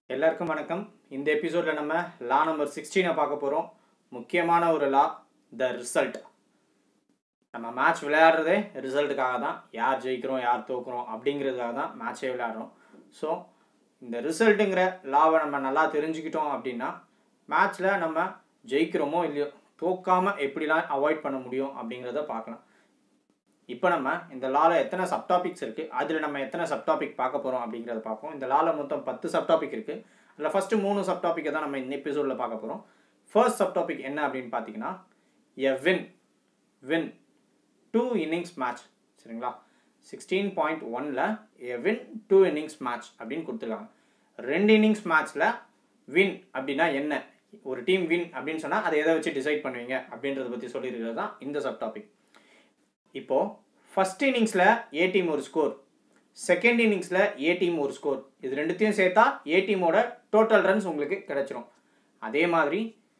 எல்லாருக்கும் வணக்கம் இந்த எபிசோடில் நம்ம லா நம்பர் சிக்ஸ்டீனை பார்க்க போகிறோம் முக்கியமான ஒரு லா த ரிசல்ட் நம்ம மேட்ச் விளையாடுறதே ரிசல்ட்டுக்காக தான் யார் ஜெயிக்கிறோம் யார் தோக்குறோம் அப்படிங்கிறதுக்காக தான் மேட்சே விளையாடுறோம் ஸோ இந்த ரிசல்ட்டுங்கிற லாவை நம்ம நல்லா தெரிஞ்சுக்கிட்டோம் அப்படின்னா மேட்ச்சில் நம்ம ஜெயிக்கிறோமோ இல்லையோ தோக்காமல் எப்படிலாம் அவாய்ட் பண்ண முடியும் அப்படிங்கிறத பார்க்கலாம் இப்போ நம்ம இந்த லால எத்தனை சப்டாபிக்ஸ் இருக்குது அதில் நம்ம எத்தனை சப்டாபிக் பார்க்க போகிறோம் அப்படிங்கிறத பார்ப்போம் இந்த லால மொத்தம் பத்து சப்டாபிக் இருக்குது அதில் ஃபஸ்ட்டு மூணு சப்டாப்பிக்கை தான் நம்ம இந்த எபிசோடில் பார்க்க போகிறோம் ஃபர்ஸ்ட் சப்டாபிக் என்ன அப்படின்னு பார்த்தீங்கன்னா a win win two innings match சரிங்களா சிக்ஸ்டீன் பாயிண்ட் ஒனில் a win two innings match அப்படின்னு கொடுத்துருக்காங்க ரெண்டு இன்னிங்ஸ் மேட்ச்சில் வின் அப்படின்னா என்ன ஒரு டீம் வின் அப்படின்னு சொன்னால் அதை எதை வச்சு டிசைட் பண்ணுவீங்க அப்படின்றத பற்றி சொல்லியிருக்கிறது தான் இந்த சப்டாபிக் இப்போ ஃபர்ஸ்ட் இன்னிங்ஸில் ஏ டீம் ஒரு ஸ்கோர் செகண்ட் இன்னிங்ஸில் ஏ டீம் ஒரு ஸ்கோர் இது ரெண்டுத்தையும் சேர்த்தா ஏ டீமோட டோட்டல் ரன்ஸ் உங்களுக்கு கிடைச்சிரும் அதே மாதிரி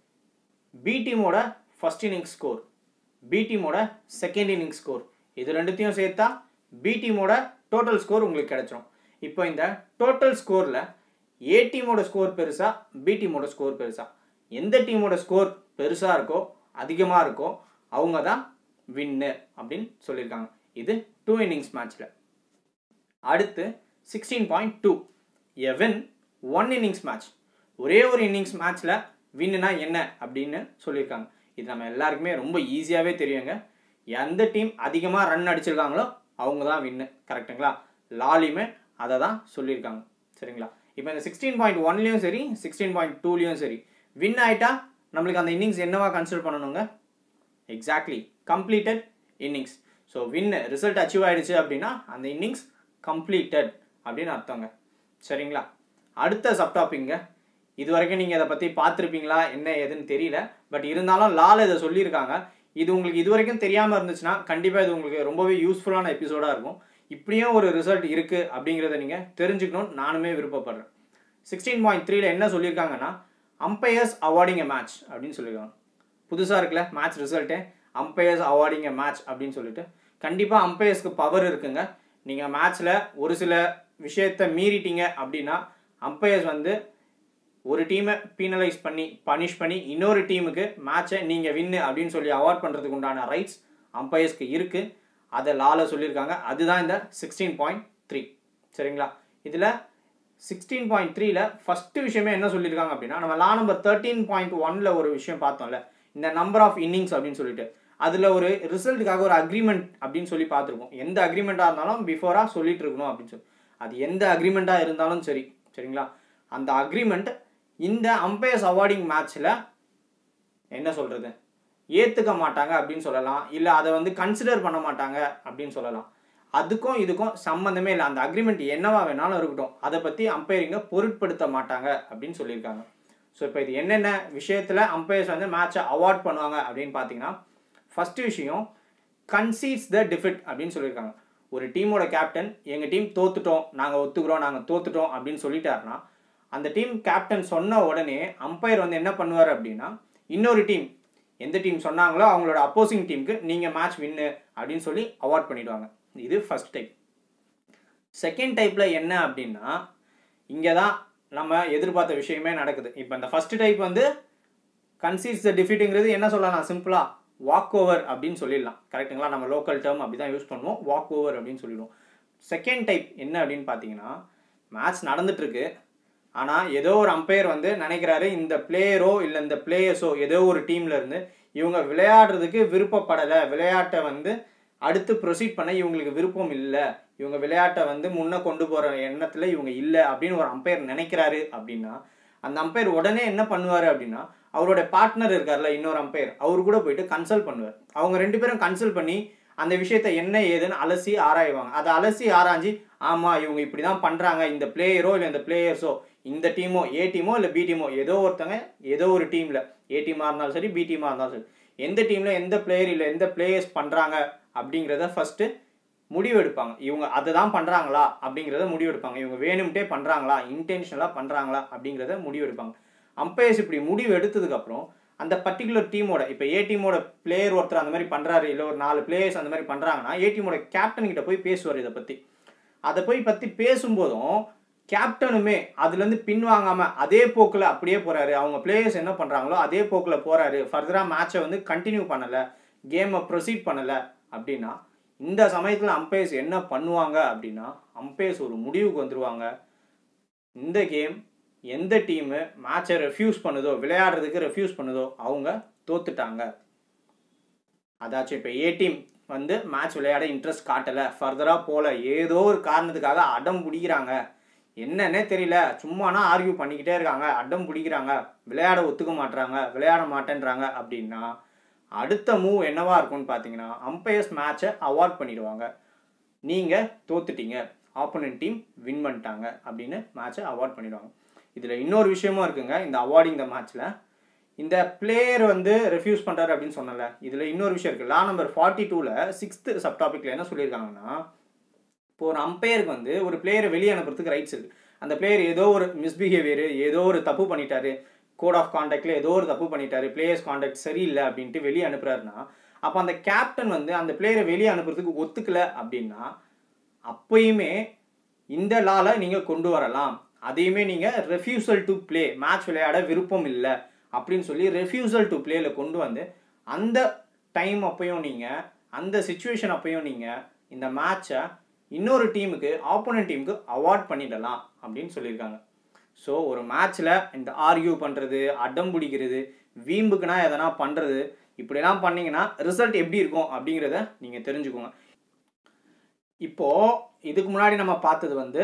பி டீமோட ஃபர்ஸ்ட் இன்னிங்ஸ் ஸ்கோர் பி டீமோட செகண்ட் இன்னிங்ஸ் ஸ்கோர் இது ரெண்டுத்தையும் சேர்த்தா பி டீமோட டோட்டல் ஸ்கோர் உங்களுக்கு கிடைச்சிரும் இப்போ இந்த டோட்டல் ஸ்கோரில் ஏ டீமோட ஸ்கோர் பெருசா பி டீமோட ஸ்கோர் பெருசா எந்த டீமோட ஸ்கோர் பெருசாக இருக்கோ அதிகமாக இருக்கோ அவங்க தான் வின்னு அப்படின்னு சொல்லியிருக்காங்க இது டூ இன்னிங்ஸ் மேட்ச்சில் அடுத்து sixteen point two a win one innings match ஒரே ஒரு இன்னிங்ஸ் மேட்ச்சில் வின்னுனா என்ன அப்படின்னு சொல்லியிருக்காங்க இது நம்ம எல்லாருக்குமே ரொம்ப ஈஸியாகவே தெரியுங்க எந்த டீம் அதிகமாக ரன் அடிச்சிருக்காங்களோ அவங்க தான் வின்னு கரெக்டுங்களா லாலியுமே அதை தான் சொல்லியிருக்காங்க சரிங்களா இப்போ இந்த சிக்ஸ்டீன் பாயிண்ட் ஒன்லேயும் சரி சிக்ஸ்டீன் பாயிண்ட் டூலேயும் சரி வின் ஆகிட்டா நம்மளுக்கு அந்த இன்னிங்ஸ் என்னவா கன்சிடர் பண்ணணுங்க exactly completed innings so win result achieve ஆயிடுச்சு அப்படின்னா அந்த இன்னிங்ஸ் கம்ப்ளீட்டட் அப்படின்னு அர்த்தங்க சரிங்களா அடுத்த சப்டாப்பிங்க இது வரைக்கும் நீங்கள் இதை பற்றி பார்த்துருப்பீங்களா என்ன ஏதுன்னு தெரியல பட் இருந்தாலும் லால இதை சொல்லியிருக்காங்க இது உங்களுக்கு இது வரைக்கும் தெரியாமல் இருந்துச்சுன்னா கண்டிப்பாக இது உங்களுக்கு ரொம்பவே யூஸ்ஃபுல்லான எபிசோடாக இருக்கும் இப்படியும் ஒரு ரிசல்ட் இருக்குது அப்படிங்கிறத நீங்கள் தெரிஞ்சுக்கணும்னு நானுமே விருப்பப்படுறேன் சிக்ஸ்டீன் பாயிண்ட் த்ரீல என்ன சொல்லியிருக்காங்கன்னா அம்பையர்ஸ் அவார்டிங் எ மேட்ச் அப்படின்னு சொல்லியிருக்காங்க புதுசாக இருக்குல்ல match result umpires awarding a match அப்படின்னு சொல்லிட்டு கண்டிப்பாக அம்பையர்ஸ்க்கு பவர் இருக்குங்க நீங்கள் மேட்ச்சில் ஒரு சில விஷயத்தை மீறிட்டீங்க அப்படின்னா அம்பையர்ஸ் வந்து ஒரு டீமை பீனலைஸ் பண்ணி பனிஷ் பண்ணி இன்னொரு டீமுக்கு மேட்சை நீங்கள் வின்னு அப்படின்னு சொல்லி அவார்ட் பண்ணுறதுக்கு உண்டான ரைட்ஸ் அம்பையர்ஸ்க்கு இருக்குது அதை லால சொல்லியிருக்காங்க அதுதான் இந்த சிக்ஸ்டீன் பாயிண்ட் த்ரீ சரிங்களா இதில் சிக்ஸ்டீன் பாயிண்ட் த்ரீல ஃபஸ்ட்டு விஷயமே என்ன சொல்லியிருக்காங்க அப்படின்னா நம்ம லா நம்பர் தேர்ட்டீன் பாயிண்ட் ஒன்ல ஒரு விஷயம் பார்த்தோம்ல இந்த நம்பர் ஆஃப் இன்னிங்ஸ் அப்படின்னு சொல்லிட்டு அதில் ஒரு ரிசல்ட்டுக்காக ஒரு அக்ரிமெண்ட் அப்படின்னு சொல்லி பார்த்துருக்கோம் எந்த அக்ரிமெண்ட்டாக இருந்தாலும் பிஃபோராக சொல்லிட்டு இருக்கணும் அப்படின்னு சொல்லி அது எந்த அக்ரிமெண்ட்டாக இருந்தாலும் சரி சரிங்களா அந்த அக்ரிமெண்ட் இந்த அம்பையர்ஸ் அவார்டிங் மேட்ச்சில் என்ன சொல்கிறது ஏற்றுக்க மாட்டாங்க அப்படின்னு சொல்லலாம் இல்லை அதை வந்து கன்சிடர் பண்ண மாட்டாங்க அப்படின்னு சொல்லலாம் அதுக்கும் இதுக்கும் சம்மந்தமே இல்லை அந்த அக்ரிமெண்ட் என்னவா வேணாலும் இருக்கட்டும் அதை பற்றி அம்பையரிங்க பொருட்படுத்த மாட்டாங்க அப்படின்னு சொல்லியிருக்காங்க ஸோ இப்போ இது என்னென்ன விஷயத்தில் அம்பையர்ஸ் வந்து மேட்சை அவார்ட் பண்ணுவாங்க அப்படின்னு பார்த்தீங்கன்னா ஃபஸ்ட்டு விஷயம் கன்சீட்ஸ் த டிஃபிட் அப்படின்னு சொல்லியிருக்காங்க ஒரு டீமோட கேப்டன் எங்கள் டீம் தோத்துட்டோம் நாங்கள் ஒத்துக்கிறோம் நாங்கள் தோத்துட்டோம் அப்படின்னு சொல்லிட்டாருன்னா அந்த டீம் கேப்டன் சொன்ன உடனே அம்பையர் வந்து என்ன பண்ணுவார் அப்படின்னா இன்னொரு டீம் எந்த டீம் சொன்னாங்களோ அவங்களோட அப்போசிங் டீமுக்கு நீங்கள் மேட்ச் வின்னு அப்படின்னு சொல்லி அவார்ட் பண்ணிடுவாங்க இது ஃபஸ்ட் டைப் செகண்ட் டைப்பில் என்ன அப்படின்னா இங்கே தான் நம்ம எதிர்பார்த்த விஷயமே நடக்குது இப்போ இந்த ஃபர்ஸ்ட் டைப் வந்து கன்சீட்ஸ் த டிஃபிட்டுங்கிறது என்ன சொல்லலாம் சிம்பிளாக வாக் ஓவர் அப்படின்னு சொல்லிடலாம் கரெக்டுங்களா நம்ம லோக்கல் டேர்ம் அப்படி தான் யூஸ் பண்ணுவோம் வாக் ஓவர் அப்படின்னு சொல்லிடுவோம் செகண்ட் டைப் என்ன அப்படின்னு பார்த்தீங்கன்னா மேட்ச் நடந்துட்டுருக்கு ஆனால் ஏதோ ஒரு அம்பையர் வந்து நினைக்கிறாரு இந்த பிளேயரோ இல்லை இந்த பிளேயர்ஸோ ஏதோ ஒரு டீம்ல இருந்து இவங்க விளையாடுறதுக்கு விருப்பப்படலை விளையாட்டை வந்து அடுத்து ப்ரொசீட் பண்ண இவங்களுக்கு விருப்பம் இல்லை இவங்க விளையாட்டை வந்து முன்னே கொண்டு போகிற எண்ணத்தில் இவங்க இல்லை அப்படின்னு ஒரு அம்பையர் நினைக்கிறாரு அப்படின்னா அந்த அம்பையர் உடனே என்ன பண்ணுவார் அப்படின்னா அவரோட பார்ட்னர் இருக்கார்ல இன்னொரு அம்பையர் அவர் கூட போயிட்டு கன்சல்ட் பண்ணுவார் அவங்க ரெண்டு பேரும் கன்சல்ட் பண்ணி அந்த விஷயத்த என்ன ஏதுன்னு அலசி ஆராய்வாங்க அதை அலசி ஆராய்ஞ்சி ஆமாம் இவங்க இப்படி தான் பண்ணுறாங்க இந்த பிளேயரோ இல்லை இந்த பிளேயர்ஸோ இந்த டீமோ ஏ டீமோ இல்லை பி டீமோ ஏதோ ஒருத்தங்க ஏதோ ஒரு டீமில் ஏ டீமாக இருந்தாலும் சரி பி டீமாக இருந்தாலும் சரி எந்த டீமில் எந்த பிளேயர் இல்லை எந்த பிளேயர்ஸ் பண்ணுறாங்க அப்படிங்கிறத ஃபஸ்ட்டு முடிவெடுப்பாங்க இவங்க அதை தான் பண்ணுறாங்களா அப்படிங்கிறத முடிவெடுப்பாங்க இவங்க வேணும்ட்டே பண்ணுறாங்களா இன்டென்ஷனலாக பண்ணுறாங்களா அப்படிங்கிறத முடிவெடுப்பாங்க அம்பையர்ஸ் இப்படி முடிவு எடுத்ததுக்கப்புறம் அந்த பர்டிகுலர் டீமோட இப்போ ஏ டீமோட பிளேயர் ஒருத்தர் அந்த மாதிரி பண்ணுறாரு இல்லை ஒரு நாலு பிளேயர்ஸ் அந்த மாதிரி பண்ணுறாங்கன்னா ஏ டீமோட கேப்டன் கிட்ட போய் பேசுவார் இதை பற்றி அதை போய் பற்றி பேசும்போதும் கேப்டனுமே அதுலேருந்து பின்வாங்காமல் அதே போக்கில் அப்படியே போகிறாரு அவங்க பிளேயர்ஸ் என்ன பண்ணுறாங்களோ அதே போக்கில் போகிறாரு ஃபர்தராக மேட்சை வந்து கண்டினியூ பண்ணலை கேமை ப்ரொசீட் பண்ணலை அப்படின்னா இந்த சமயத்தில் அம்பையர்ஸ் என்ன பண்ணுவாங்க அப்படின்னா அம்பையர்ஸ் ஒரு முடிவுக்கு வந்துருவாங்க இந்த கேம் எந்த டீமு மேட்சை ரெஃப்யூஸ் பண்ணுதோ விளையாடுறதுக்கு ரெஃப்யூஸ் பண்ணுதோ அவங்க தோத்துட்டாங்க அதாச்சும் இப்போ ஏ டீம் வந்து மேட்ச் விளையாட இன்ட்ரெஸ்ட் காட்டலை ஃபர்தராக போகல ஏதோ ஒரு காரணத்துக்காக அடம் பிடிக்கிறாங்க என்னன்னே தெரியல சும்மானா ஆர்கியூ பண்ணிக்கிட்டே இருக்காங்க அடம் பிடிக்கிறாங்க விளையாட ஒத்துக்க மாட்றாங்க விளையாட மாட்டேன்றாங்க அப்படின்னா அடுத்த மூவ் என்னவா இருக்கும்னு பார்த்தீங்கன்னா அம்பையர்ஸ் மேட்சை அவார்ட் பண்ணிடுவாங்க நீங்கள் தோத்துட்டீங்க ஆப்போனன்ட் டீம் வின் பண்ணிட்டாங்க அப்படின்னு மேட்சை அவார்ட் பண்ணிடுவாங்க இதில் இன்னொரு விஷயமும் இருக்குங்க இந்த அவார்டிங் த மேட்ச்சில் இந்த பிளேயர் வந்து ரெஃப்யூஸ் பண்ணுறாரு அப்படின்னு சொன்னல இதில் இன்னொரு விஷயம் இருக்குது லா நம்பர் ஃபார்ட்டி டூவில் சிக்ஸ்த்து சப் டாப்பிக்கில் என்ன சொல்லியிருக்காங்கன்னா இப்போ ஒரு அம்பையருக்கு வந்து ஒரு பிளேயரை வெளியே அனுப்புறதுக்கு ரைட்ஸ் இருக்குது அந்த பிளேயர் ஏதோ ஒரு மிஸ்பிஹேவியர் ஏதோ ஒரு தப்பு பண்ணிட்டாரு கோட் ஆஃப் கான்டாக்ட்ல ஏதோ ஒரு தப்பு பண்ணிட்டாரு பிளேயர்ஸ் கான்டாக்ட் சரியில்லை அப்படின்ட்டு வெளியே அனுப்புறாருன்னா அப்போ அந்த கேப்டன் வந்து அந்த பிளேயரை வெளியே அனுப்புறதுக்கு ஒத்துக்கல அப்படின்னா அப்பயுமே இந்த லால நீங்கள் கொண்டு வரலாம் அதையுமே நீங்கள் ரெஃப்யூசல் டு ப்ளே மேட்ச் விளையாட விருப்பம் இல்லை அப்படின்னு சொல்லி ரெஃப்யூசல் டு பிளேல கொண்டு வந்து அந்த டைம் அப்பையும் நீங்கள் அந்த சுச்சுவேஷன் அப்பையும் நீங்கள் இந்த மேட்சை இன்னொரு டீமுக்கு ஆப்போனன்ட் டீமுக்கு அவார்ட் பண்ணிடலாம் அப்படின்னு சொல்லியிருக்காங்க ஸோ ஒரு மேட்ச்சில் இந்த ஆர்கியூ பண்ணுறது அடம் பிடிக்கிறது வீம்புக்குனா எதனா பண்ணுறது இப்படிலாம் பண்ணீங்கன்னா ரிசல்ட் எப்படி இருக்கும் அப்படிங்கிறத நீங்கள் தெரிஞ்சுக்கோங்க இப்போது இதுக்கு முன்னாடி நம்ம பார்த்தது வந்து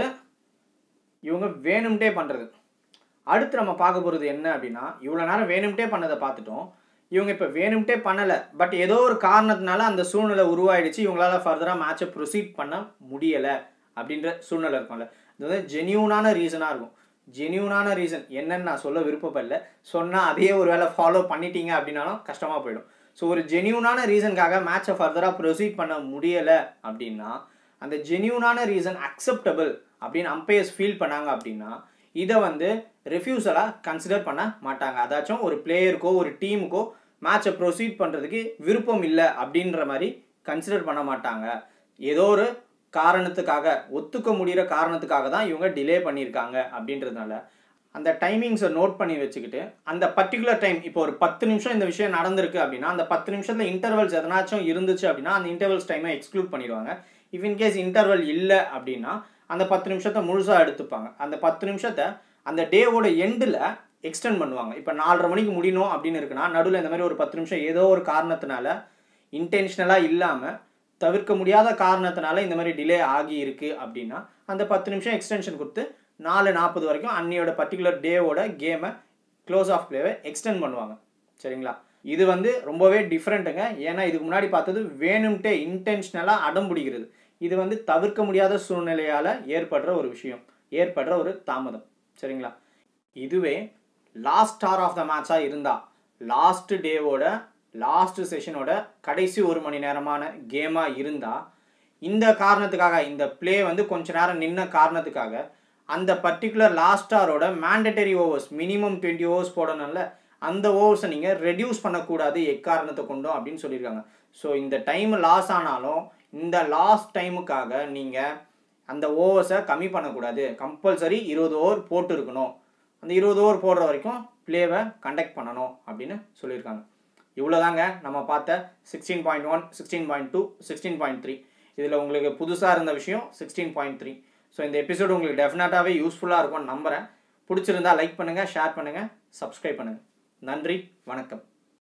இவங்க வேணும்ட்டே பண்ணுறது அடுத்து நம்ம பார்க்க போகிறது என்ன அப்படின்னா இவ்வளோ நேரம் வேணும்ட்டே பண்ணதை பார்த்துட்டோம் இவங்க இப்போ வேணும்ட்டே பண்ணலை பட் ஏதோ ஒரு காரணத்தினால அந்த சூழ்நிலை உருவாயிடுச்சு இவங்களால ஃபர்தராக மேட்சை ப்ரொசீட் பண்ண முடியலை அப்படின்ற சூழ்நிலை இருக்கும்ல இது வந்து ஜென்யூனான ரீசனாக இருக்கும் ஜென்யூனான ரீசன் என்னன்னு நான் சொல்ல விருப்பப்படல சொன்னால் அதையே ஒரு வேளை ஃபாலோ பண்ணிட்டீங்க அப்படின்னாலும் கஷ்டமாக போயிடும் ஸோ ஒரு ஜென்யூனான ரீசனுக்காக மேட்சை ஃபர்தராக ப்ரொசீட் பண்ண முடியலை அப்படின்னா அந்த ஜென்யூனான ரீசன் அக்செப்டபிள் அப்படின்னு அம்பையர்ஸ் ஃபீல் பண்ணாங்க அப்படின்னா இதை வந்து ரெஃப்யூசலாக கன்சிடர் பண்ண மாட்டாங்க அதாச்சும் ஒரு பிளேயருக்கோ ஒரு டீமுக்கோ மேட்சை ப்ரொசீட் பண்ணுறதுக்கு விருப்பம் இல்லை அப்படின்ற மாதிரி கன்சிடர் பண்ண மாட்டாங்க ஏதோ ஒரு காரணத்துக்காக ஒத்துக்க முடிகிற காரணத்துக்காக தான் இவங்க டிலே பண்ணியிருக்காங்க அப்படின்றதுனால அந்த டைமிங்ஸை நோட் பண்ணி வச்சுக்கிட்டு அந்த பர்டிகுலர் டைம் இப்போ ஒரு பத்து நிமிஷம் இந்த விஷயம் நடந்திருக்கு அப்படின்னா அந்த பத்து நிமிஷத்தில் இன்டர்வல்ஸ் எதனாச்சும் இருந்துச்சு அப்படின்னா அந்த இன்டர்வல்ஸ் டைமை எக்ஸ்க்ளூட் பண்ணிடுவாங்க இஃப் இன்கேஸ் இன்டர்வல் இல்லை அப்படின்னா அந்த பத்து நிமிஷத்தை முழுசாக எடுத்துப்பாங்க அந்த பத்து நிமிஷத்தை அந்த டேவோட எண்டில் எக்ஸ்டெண்ட் பண்ணுவாங்க இப்போ நாலரை மணிக்கு முடியணும் அப்படின்னு இருக்குன்னா நடுவில் இந்த மாதிரி ஒரு பத்து நிமிஷம் ஏதோ ஒரு காரணத்தினால இன்டென்ஷனலாக இல்லாமல் தவிர்க்க முடியாத காரணத்தினால இந்த மாதிரி டிலே ஆகி இருக்கு அப்படின்னா அந்த பத்து நிமிஷம் எக்ஸ்டென்ஷன் கொடுத்து நாலு நாற்பது வரைக்கும் அன்னியோட பர்டிகுலர் டேவோட கேமை க்ளோஸ் ஆஃப் பிளேவை எக்ஸ்டெண்ட் பண்ணுவாங்க சரிங்களா இது வந்து ரொம்பவே டிஃப்ரெண்ட்டுங்க ஏன்னா இதுக்கு முன்னாடி பார்த்தது வேணும்ட்டே இன்டென்ஷனலாக அடம் பிடிக்கிறது இது வந்து தவிர்க்க முடியாத சூழ்நிலையால் ஏற்படுற ஒரு விஷயம் ஏற்படுற ஒரு தாமதம் சரிங்களா இதுவே லாஸ்ட் ஸ்டார் ஆஃப் த மேட்சாக இருந்தால் லாஸ்ட் டேவோட லாஸ்ட் செஷனோட கடைசி ஒரு மணி நேரமான கேமாக இருந்தால் இந்த காரணத்துக்காக இந்த ப்ளே வந்து கொஞ்ச நேரம் நின்ன காரணத்துக்காக அந்த பர்டிகுலர் லாஸ்ட் ஸ்டாரோட mandatory overs minimum twenty overs போடணும்ல அந்த ஓவர்ஸை நீங்கள் ரெடியூஸ் பண்ணக்கூடாது எக்காரணத்தை கொண்டும் அப்படின்னு சொல்லியிருக்காங்க ஸோ இந்த டைம் லாஸ் ஆனாலும் இந்த லாஸ்ட் டைமுக்காக நீங்கள் அந்த ஓவர்ஸை கம்மி பண்ணக்கூடாது கம்பல்சரி இருபது ஓவர் போட்டு இருக்கணும் அந்த இருபது ஓவர் போடுற வரைக்கும் ப்ளேவை கண்டக்ட் பண்ணணும் அப்படின்னு சொல்லியிருக்காங்க இவ்வளோதாங்க நம்ம பார்த்த sixteen point one sixteen point two sixteen point three இதில் உங்களுக்கு புதுசாக இருந்த விஷயம் சிக்ஸ்டீன் பாயிண்ட் த்ரீ ஸோ இந்த எபிசோடு உங்களுக்கு டெஃபினட்டாகவே யூஸ்ஃபுல்லாக இருக்கும்னு நம்புகிறேன் பிடிச்சிருந்தா லைக் பண்ணுங்கள் ஷேர் பண்ணுங்கள் சப்ஸ்கிரைப் பண்ணுங்கள் நன்றி வணக்கம்